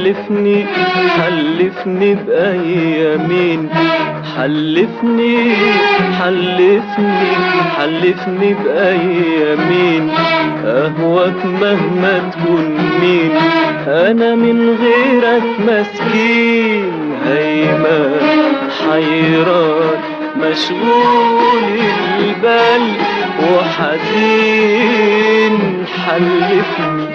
حلفني حلفني بأيامين حلفني حلفني حلفني بأيامين أهواك مهما تكون مين أنا من غيرك مسكين هيمان حيران مشغول البال وحزين حلفني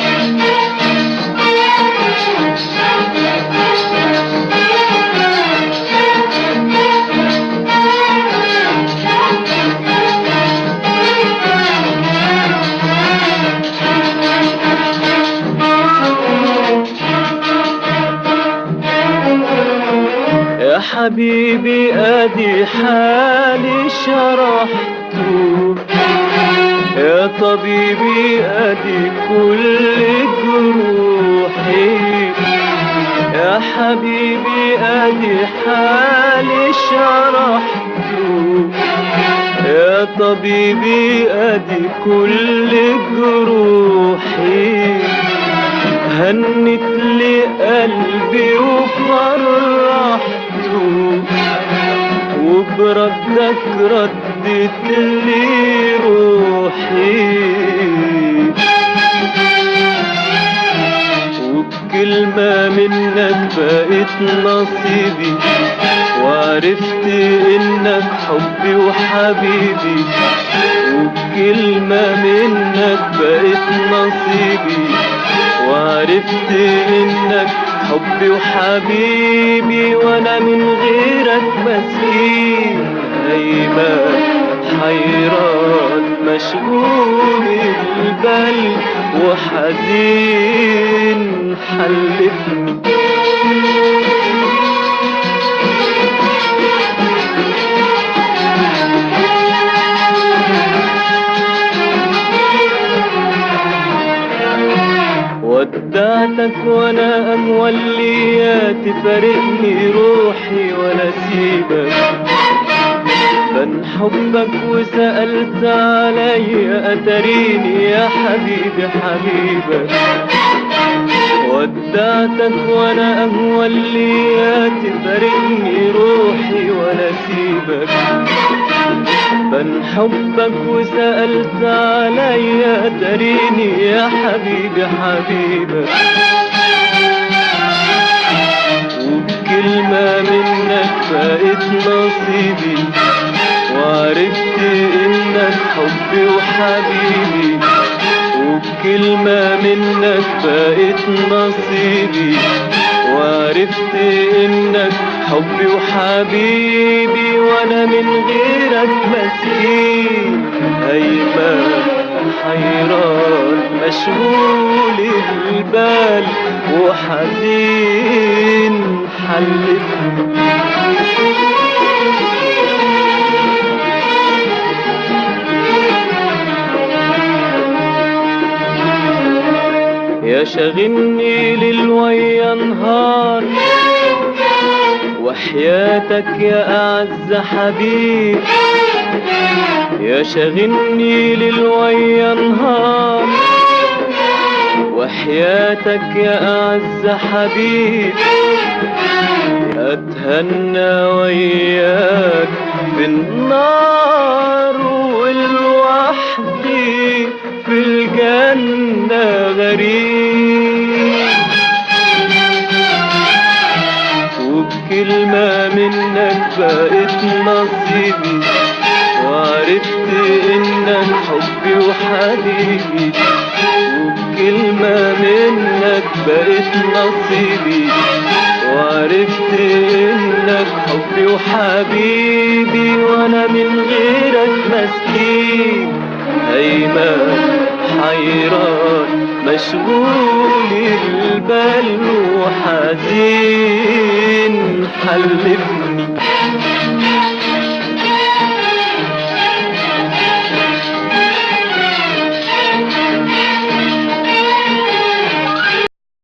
يا حبيبي ادي حالي شرحته يا طبيبي ادي كل جروحي يا حبيبي ادي حالي شرحته يا طبيبي ادي كل جروحي هنت لي قلبي وفرحته وبردك ردت لي روحي وبكلمة منك بقيت نصيبي وعرفت انك حبي وحبيبي وبكلمة منك بقيت نصيبي وعرفت انك حبي وحبيبي وانا من غيرك مسكين هيمان حيران مشغول البال وحزين حلفني ودعتك وانا اموليات تفارقني روحي ولا سيبك بن حبك وسألت عليا أتريني يا حبيبي حبيبك ودعتك وانا اموليات تفارقني روحي ولا سيبك بن حبك وسألت عليا تريني يا حبيبي حبيبك وبكلمة منك بقيت نصيبي وعرفت انك حبي وحبيبي وبكلمة منك بقيت نصيبي وعرفت انك حبي وحبيبي وانا من غيرك مسكين هيمان حيران مشغول البال وحزين حلفني يا شاغلني ليل ويا نهار وحياتك يا أعز حبيب يا شاغلني ليل ويا نهار وحياتك يا أعز حبيب أتهنى وياك في النار والوحدي في الجنة غريب وبكلمة منك بقيت نصيبي وعرفت انك حبي وحبيبي وبكلمة منك بقيت نصيبي وعرفت انك حبي وحبيبي وانا من غيرك مسكين هيمان حيران مشغول البال وحزين حلفني